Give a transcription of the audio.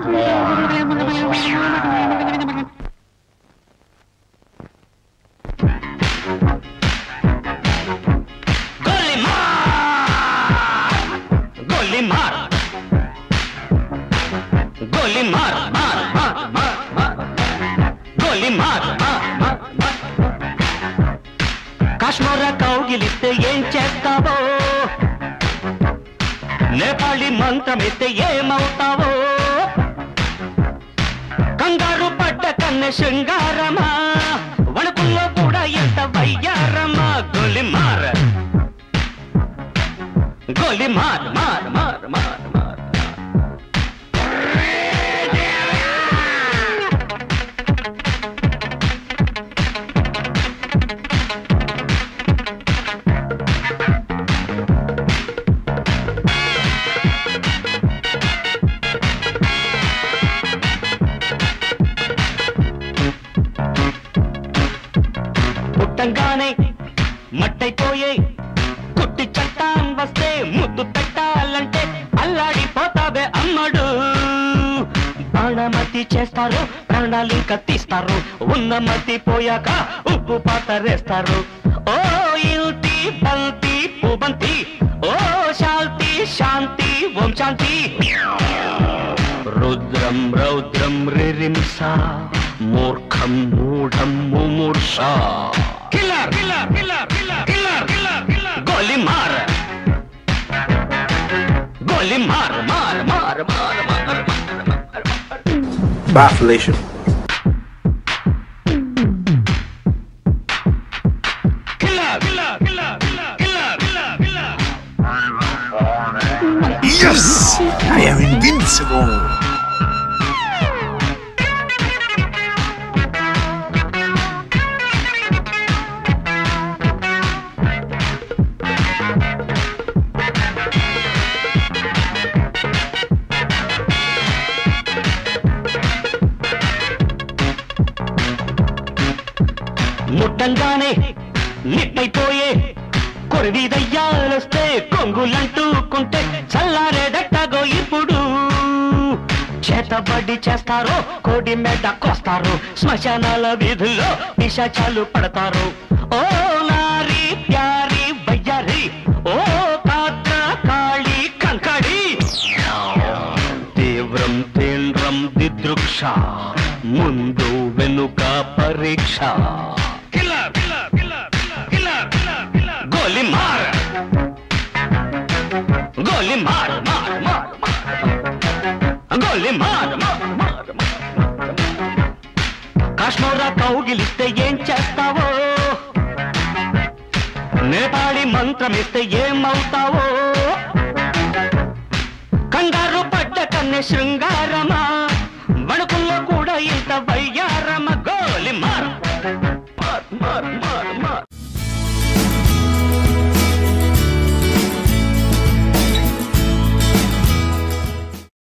గోలి మార్ గోలి మార్ గోలి మార్ మార్ మార్ మార్ మార్ గోలి మార్ మార్ మార్ మార్ కాశ్మీర కౌగిలిస్తే ఏం చేస్తావో నేపాళి మంత్రమిస్తే ఏమవుతావో కంగారు పడ్డ కన్న శృంగారమా వణుకుల్లో కూడా ఎంత వయ్యారమా గోలి మార్ గోలి మార్ మార్ మార్ మార్ మార్ పుట్టంగానే మట్టైపోయే కుట్టి చట్టాన్ వస్తే ముద్దు పెట్టాలంటే అల్లాడిపోతావే అమ్మడు బాణమతి చేస్తారు ప్రాణాలు కత్తిస్తారు ఉన్న మతి పోయాక ఉప్పు పాతరేస్తారు ఓ యుతి బంతి పుబంతి ఓ శాంతి శాంతి ఓం శాంతి రుద్రం రౌద్రం రిరింస మూర్ఖం మూఢం ముమూర్ష killer killer killer killer killer killer killer గోలి మార్ గోలి మార్ మార్ మార్ మార్ మార్ Bafflation. Killer killer killer killer killer killer killer Yes! I am invincible! ముట్టంగానే నిట్టయిపోయే కొరివి దయ్యాలొస్తే కొంగులంటూకుంటే చల్లారేదట్టగో ఇప్పుడు చేతబడి చేస్తారో కోడి మెడ కోస్తారు శ్మశానాల వీధుల్లో పిశాచాలు పడతారు ఓ నారి ప్యారి వయ్యారి ఓ కాత్ర కాళి కంకడి తీవ్రం తీవ్రం దిదృక్ష ముందు వెనుక పరీక్ష గోలి మార్ గోలి మార్ మార్ మార్ మార్ గోలి మార్ మార్ మార్ మార్ కాశ్మీర కౌగిలిస్తే ఏం చేస్తావో నేపాళి మంత్రమిస్తే ఏమవుతావో కంగారు పడ్డ కన్నె శృంగారమా వణుకుల్లో కూడా ఇంత వయ్యారమ గోలి మార్ మార్ మార్ మార్